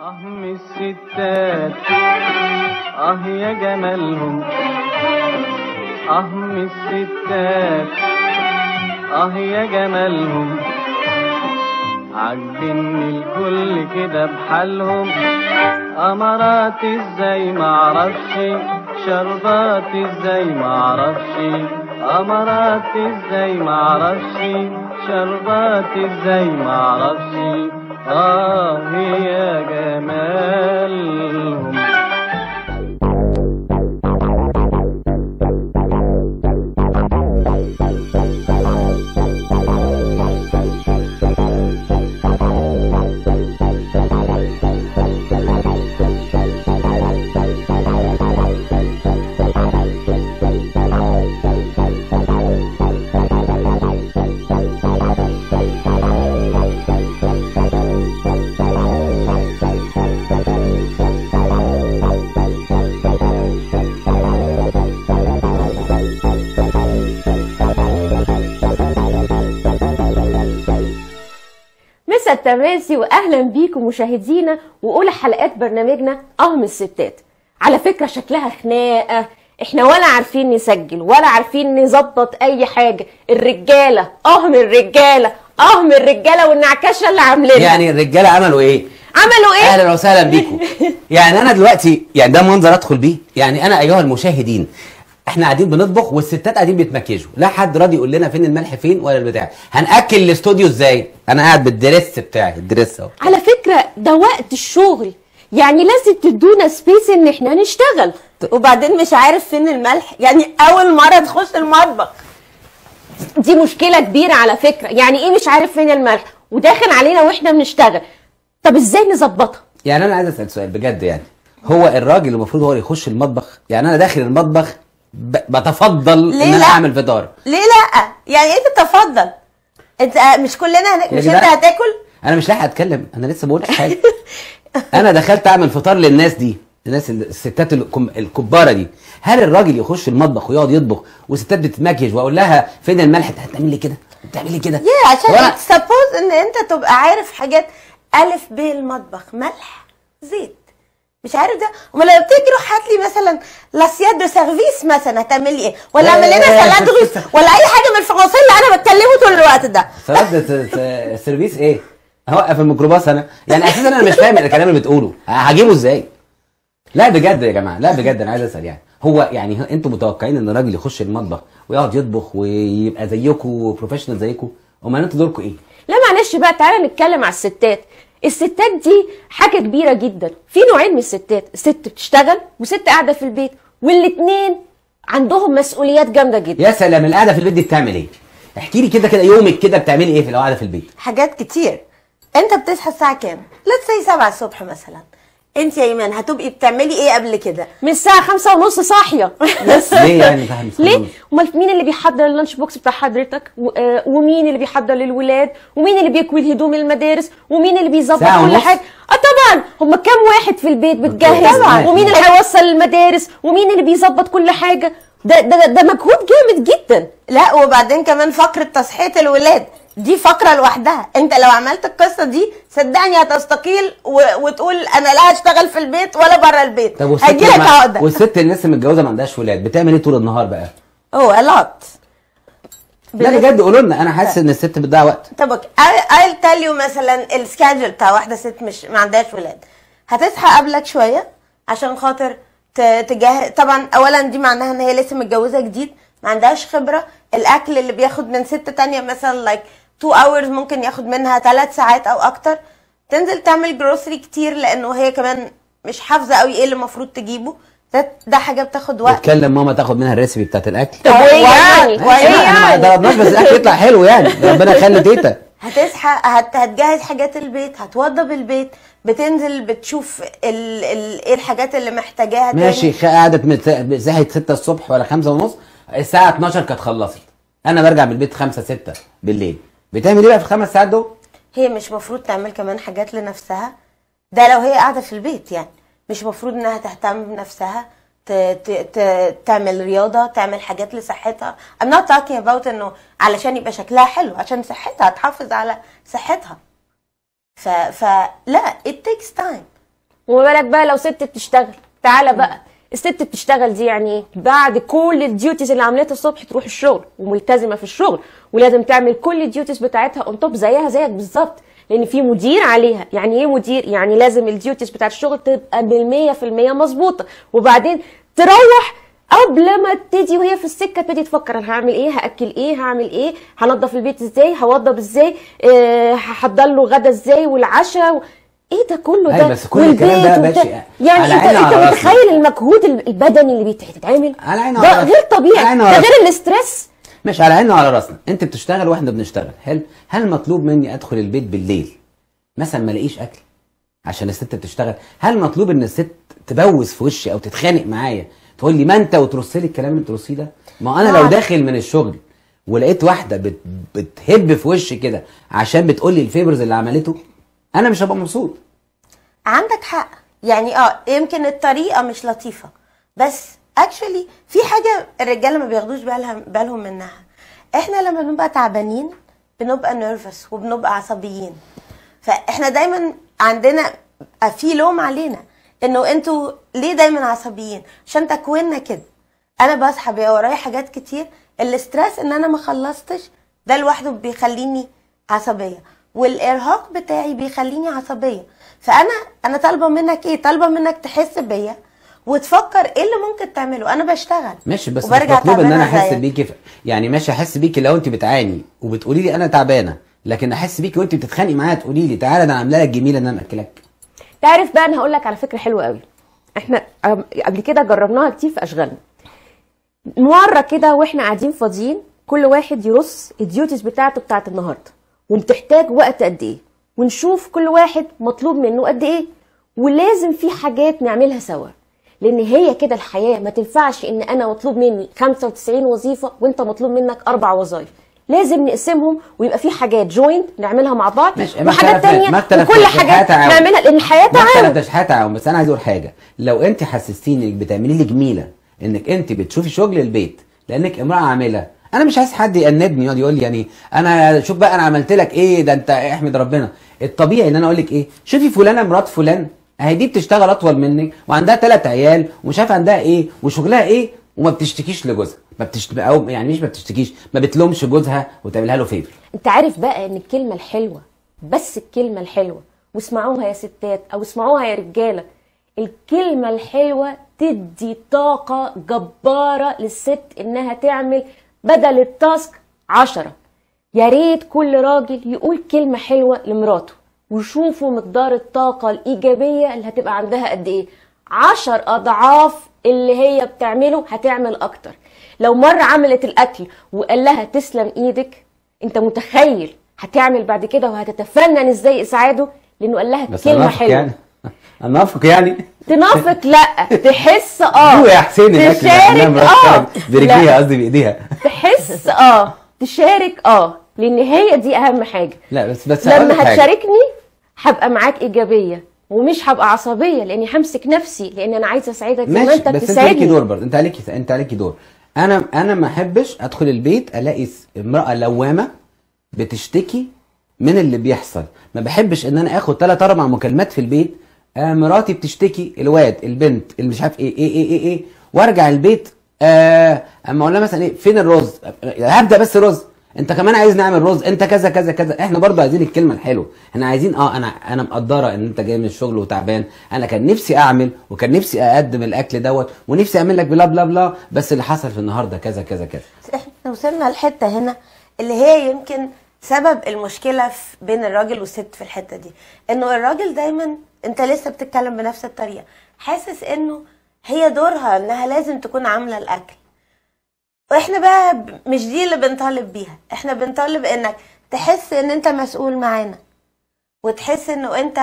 أهم الستات آه يا جمالهم أهم الستات آه يا جمالهم عاجبني الكل كده بحالهم أمرات ازاي معرفش شربات ازاي معرفش أمرات ازاي معرفش شربات ازاي معرفش آه يا جمالهم مسا التماسي واهلا بيكم مشاهدينا واولى حلقات برنامجنا اهم الستات على فكره شكلها خناقه احنا ولا عارفين نسجل ولا عارفين نظبط اي حاجه الرجاله اهم الرجاله اهم الرجاله والنعكشه اللي عاملينها يعني الرجاله عملوا ايه؟ عملوا ايه اهلا وسهلا بيكم يعني انا دلوقتي يعني ده منظر ادخل بيه يعني انا ايها المشاهدين احنا قاعدين بنطبخ والستات قاعدين بيتمكيجوا لا حد راضي يقول لنا فين الملح فين ولا البتاع هناكل الاستوديو ازاي انا قاعد بالدريس بتاعي الدريس اهو على فكره ده وقت الشغل يعني لازم تدونا سبيس ان احنا نشتغل وبعدين مش عارف فين الملح يعني اول مره تخش المطبخ دي مشكله كبيره على فكره يعني ايه مش عارف فين الملح وداخل علينا واحنا بنشتغل طب ازاي نظبطها يعني انا عايز اسال سؤال بجد يعني هو الراجل المفروض هو اللي يخش المطبخ يعني انا داخل المطبخ ب... بتفضل ليه ان انا لا؟ اعمل فطار ليه لا يعني انت تفضل انت مش كلنا هن... يا مش جدعان. انت هتاكل انا مش لاحق اتكلم انا لسه بقول حاجه انا دخلت اعمل فطار للناس دي الناس ال- الستات الكم- الكباره دي هل الراجل يخش المطبخ ويقعد يطبخ وستات بتتمكيج واقول لها فين الملح هتعمل لي كده بتعمل لي كده يا عشان وأنا- سبوز ان انت تبقى عارف حاجات الف ب المطبخ ملح زيت مش عارف ده امال لما بتيجي روح هات لي مثلا لاسيات دو سيرفيس مثلا هتعمل لي ايه ولا لا، اعمل لنا لا، لا، سلاد لا. روس ولا اي حاجه من الفرنسيه اللي انا بتكلمه طول الوقت ده سلام ده س- س- سيرفيس ايه هوقف الميكروباص انا يعني اساسا انا مش فاهم الكلام اللي بتقوله هجيبه ازاي لا بجد يا جماعه لا بجد انا عايز اسال يعني هو يعني ه- انتوا متوقعين ان الراجل يخش المطبخ ويقعد يطبخ ويبقى زيكم بروفيشنال زيكم امال انتوا دوركم ايه لا معلش بقى تعالى نتكلم على الستات الستات دي حاجه كبيره جدا في نوعين من الستات ست بتشتغل وست قاعده في البيت والاتنين عندهم مسؤوليات جامده جدا يا سلام القعده في البيت دي بتعمل ايه احكي لي كده كده يومك كده بتعملي ايه في لو قاعده في البيت حاجات كتير انت بتصحى الساعه كام لا سي 7 الصبح مثلا انت يا ايمان هتبقي بتعملي ايه قبل كده من الساعه خمسة ونص صاحيه ليه يعني فاهم ليه امال مين اللي بيحضر اللانش بوكس بتاع حضرتك و- آه، ومين اللي بيحضر للولاد ومين اللي بيكوي الهدوم المدارس ومين اللي بيظبط ساعة كل ونص؟ حاجه اه طبعا هم كام واحد في البيت بتجهز طبعاً. ومين اللي هيوصل المدارس ومين اللي بيظبط كل حاجه ده ده ده مجهود جامد جدا لا وبعدين كمان فقره تصحيه الولاد دي فقره لوحدها انت لو عملت القصه دي صدقني هتستقيل و... وتقول انا لا هشتغل في البيت ولا بره البيت طب والست هيجي لك اللي- عقده والست اللي لسه متجوزه ما عندهاش ولاد بتعمل ايه طول النهار بقى اوه الوت لا بجد قولوا لنا انا حاسس ان الست بتضيع وقت طب I'll tell you مثلا السكادجول بتاع واحده ست مش ما عندهاش ولاد هتصحى قبلك شويه عشان خاطر ت- تجهز طبعا اولا دي معناها ان هي لسه متجوزه جديد ما عندهاش خبره الاكل اللي بياخد من ست تانية مثلا like 2 hours ممكن ياخد منها 3 ساعات او اكتر تنزل تعمل جروسري كتير لانه هي كمان مش حافظه قوي ايه اللي المفروض تجيبه ده ده حاجه بتاخد وقت وتكلم ماما تاخد منها الريسبي بتاعت الاكل طب وايه يعني وين وايه احنا ما يعني ضربناش بس الاكل يطلع حلو يعني ربنا يخلي تيتا هتصحى هت... هتجهز حاجات البيت هتوضب البيت بتنزل بتشوف ال... ال... ايه الحاجات اللي محتاجاها تاني. ماشي خ- قعدت مت- صحيت 6 الصبح ولا 5 ونص الساعه 12 كانت خلصت انا برجع من البيت 5 6 بالليل بتعمل ايه بقى في الخمس ساعات دول هي مش مفروض تعمل كمان حاجات لنفسها ده لو هي قاعده في البيت يعني مش مفروض انها تهتم بنفسها ت... ت... ت... تعمل رياضه تعمل حاجات لصحتها I'm not talking about انه علشان يبقى شكلها حلو عشان صحتها تحافظ على صحتها ف... فلا it takes time وما بالك بقى لو ست بتشتغل تعالى بقى الست بتشتغل دي يعني ايه بعد كل الديوتيز اللي عملتها الصبح تروح الشغل وملتزمه في الشغل ولازم تعمل كل الديوتيز بتاعتها اون توب زيها زيك بالظبط لان في مدير عليها يعني ايه مدير يعني لازم الديوتيز بتاعت الشغل تبقى بالمية في المية مظبوطه وبعدين تروح قبل ما تبتدي وهي في السكه تبتدي تفكر انا هعمل ايه هاكل ايه هعمل ايه هنضف البيت ازاي هوضب ازاي آه، هحضر له غدا ازاي والعشاء و... ايه ده كله ده أيوة، بس كل الكلام ده والبيت ماشي. وبتاع. يعني على انت عيني انت وعلى راسنا. متخيل المجهود البدني اللي بيتعمل على عيني ده وعلى راسنا. غير على طبيعي عيني ده وعلى غير راسنا. الاسترس مش على عيننا وعلى راسنا انت بتشتغل واحنا بنشتغل هل هل مطلوب مني ادخل البيت بالليل مثلا ما الاقيش اكل عشان الست بتشتغل هل مطلوب ان الست تبوس في وشي او تتخانق معايا تقول لي ما انت وترص لي الكلام اللي بترصيه ده ما انا لو نعم. داخل من الشغل ولقيت واحده بت بتهب في وشي كده عشان بتقول لي الفيبرز اللي عملته انا مش هبقى مبسوط عندك حق يعني اه يمكن الطريقه مش لطيفه بس اكشولي في حاجه الرجاله ما بياخدوش بالها بالهم منها احنا لما بنبقى تعبانين بنبقى نيرفس وبنبقى عصبيين فاحنا دايما عندنا في لوم علينا انه انتوا ليه دايما عصبيين عشان تكويننا كده انا بصحى بيبقى ورايا حاجات كتير الاسترس ان انا ما خلصتش ده لوحده بيخليني عصبيه والارهاق بتاعي بيخليني عصبيه فانا انا طالبه منك ايه طالبه منك تحس بيا وتفكر ايه اللي ممكن تعمله انا بشتغل ماشي بس مش وبرجع مطلوب ان تعبانة انا احس زيك. بيكي في... يعني ماشي احس بيكي لو انت بتعاني وبتقولي لي انا تعبانه لكن احس بيكي وانت بتتخانقي معايا تقولي لي تعالى ده انا عامله لك جميله ان انا اكلك تعرف بقى انا هقول لك على فكره حلوه قوي احنا أم- قبل كده جربناها كتير في اشغالنا مره كده واحنا قاعدين فاضيين كل واحد يرص الديوتيز بتاعته بتاعت النهارده وبتحتاج وقت قد ايه ونشوف كل واحد مطلوب منه قد ايه ولازم في حاجات نعملها سوا لان هي كده الحياه ما تنفعش ان انا مطلوب مني 95 وظيفه وانت مطلوب منك اربع وظائف لازم نقسمهم ويبقى في حاجات جوينت نعملها مع بعض ماشي، ما وحاجات اختلفنا- تانية ما اختلفنا وكل في الحياة حاجات تعاون. نعملها لان الحياه ما تعاون اختلفتش حياه تعاون بس انا عايز اقول حاجه لو انت حسستيني انك بتعملي لي جميله انك انت بتشوفي شغل البيت لانك امراه عامله انا مش عايز حد يأنبني يقعد يقول لي يعني انا شوف بقى انا عملت لك ايه ده انت احمد ربنا الطبيعي ان انا اقول لك ايه شوفي فلانه مرات فلان اهي دي بتشتغل اطول منك وعندها ثلاث عيال ومش عارف عندها ايه وشغلها ايه وما بتشتكيش لجوزها ما بتشت... او يعني مش ما بتشتكيش ما بتلومش جوزها وتعملها له فيفر انت عارف بقى ان الكلمه الحلوه بس الكلمه الحلوه واسمعوها يا ستات او اسمعوها يا رجاله الكلمه الحلوه تدي طاقه جباره للست انها تعمل بدل التاسك عشرة يا ريت كل راجل يقول كلمه حلوه لمراته وشوفوا مقدار الطاقه الايجابيه اللي هتبقى عندها قد ايه عشر اضعاف اللي هي بتعمله هتعمل اكتر لو مرة عملت الاكل وقال لها تسلم ايدك انت متخيل هتعمل بعد كده وهتتفنن ازاي اسعاده لانه قال لها بس كلمه انافق حلوه يعني انافق يعني تنافق لا تحس اه هو يا حسين الاكل تشارك ده اه برجليها لا، قصدي بايديها تحس اه تشارك اه لان هي دي اهم حاجه لا بس بس هقول لك لما حاجة. هتشاركني هبقى معاك ايجابيه ومش هبقى عصبيه لاني همسك نفسي لان انا عايزه اساعدك زي ما ماشي انت بس انت عليكي بتساعدني دور برضه انت عليكي انت عليكي دور انا انا ما احبش ادخل البيت الاقي س- امراه لوامه بتشتكي من اللي بيحصل ما بحبش ان انا اخد ثلاث اربع مكالمات في البيت آه مراتي بتشتكي الواد البنت اللي مش عارف ايه ايه ايه ايه, إيه وارجع البيت آه اما اقول لها مثلا ايه فين الرز آه، هبدا بس رز انت كمان عايز نعمل رز انت كذا كذا كذا احنا برضو عايزين الكلمه الحلوه احنا عايزين اه انا انا مقدره ان انت جاي من الشغل وتعبان انا كان نفسي اعمل وكان نفسي اقدم الاكل دوت ونفسي اعمل لك بلا بلا بلا بس اللي حصل في النهارده كذا كذا كذا احنا وصلنا لحته هنا اللي هي يمكن سبب المشكله في بين الراجل والست في الحته دي انه الراجل دايما انت لسه بتتكلم بنفس الطريقه حاسس انه هي دورها انها لازم تكون عامله الاكل واحنا بقى ب- مش دي اللي بنطالب بيها احنا بنطالب انك تحس ان انت مسؤول معانا وتحس انه انت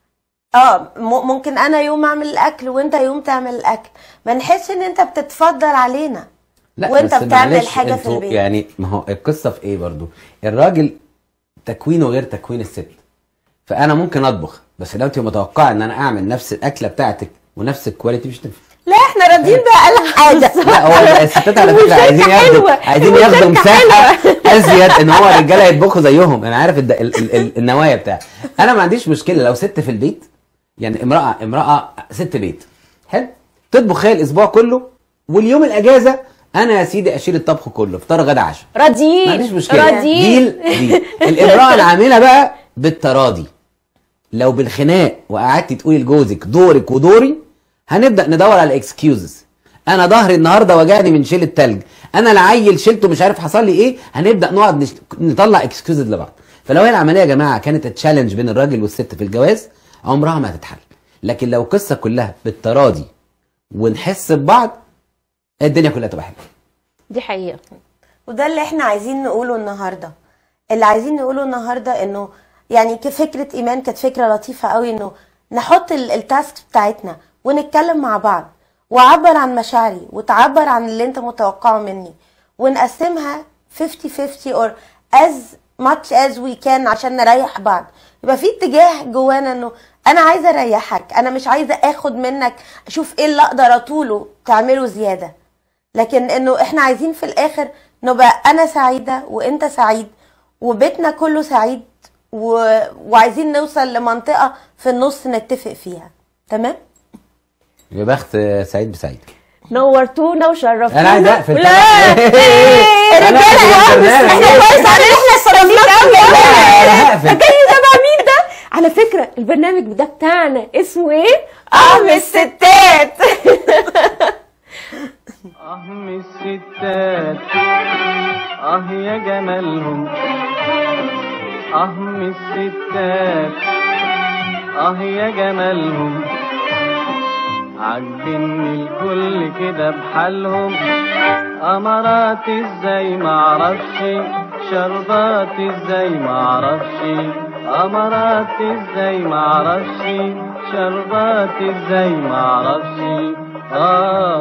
اه م- ممكن انا يوم اعمل الاكل وانت يوم تعمل الاكل ما نحس ان انت بتتفضل علينا وانت بس بتعمل معلش حاجه في انتوا البيت يعني ما هو القصه في ايه برضو الراجل تكوينه غير تكوين الست فانا ممكن اطبخ بس لو انت متوقعه ان انا اعمل نفس الاكله بتاعتك ونفس الكواليتي مش تنفع لا احنا راضيين بقى على حاجه لا هو الستات على فكره المشاركة عايزين ياخدوا حلوة. عايزين ياخدوا المشاركة مساحه حلوة. ازيد ان هو الرجاله يطبخوا زيهم انا عارف الد... ال... ال... ال... النوايا بتاع انا ما عنديش مشكله لو ست في البيت يعني امراه امراه ست بيت حلو تطبخ هي الاسبوع كله واليوم الاجازه انا يا سيدي اشيل الطبخ كله فطار غدا عشاء ما راضيين عنديش مشكله راضيين ديل ديل الامراه العامله بقى بالتراضي لو بالخناق وقعدتي تقولي لجوزك دورك ودوري هنبدا ندور على اكسكيوزز انا ظهري النهارده وجعني من شيل التلج انا العيل شلته مش عارف حصل لي ايه هنبدا نقعد نش... نطلع اكسكيوزز لبعض فلو هي العمليه يا جماعه كانت تشالنج بين الراجل والست في الجواز عمرها ما هتتحل لكن لو القصه كلها بالتراضي ونحس ببعض الدنيا كلها تبقى حلوه دي حقيقه وده اللي احنا عايزين نقوله النهارده اللي عايزين نقوله النهارده انه يعني كفكره ايمان كانت فكره لطيفه قوي انه نحط ال- التاسك بتاعتنا ونتكلم مع بعض واعبر عن مشاعري وتعبر عن اللي انت متوقعه مني ونقسمها 50 50 or as much as we can عشان نريح بعض يبقى في اتجاه جوانا انه انا عايزه اريحك انا مش عايزه اخد منك اشوف ايه اللي اقدر اطوله تعمله زياده لكن انه احنا عايزين في الاخر نبقى انا سعيده وانت سعيد وبيتنا كله سعيد و... وعايزين نوصل لمنطقه في النص نتفق فيها تمام يا بخت سعيد بسعيد نورتونا وشرفتونا انا عايز اقفل لا أنا الرجاله هقفل يا البرنامج. احنا كويس على احنا صرفناك قوي انا هقفل فاكرين تبع مين ده على فكره البرنامج ده بتاعنا اسمه ايه ام الستات أهم الستات آه يا جمالهم أهم الستات آه يا جمالهم عاجبني الكل كده بحالهم أمرات ازاي معرفش شربات ازاي معرفش أمرات ازاي معرفش شربات ازاي معرفش آه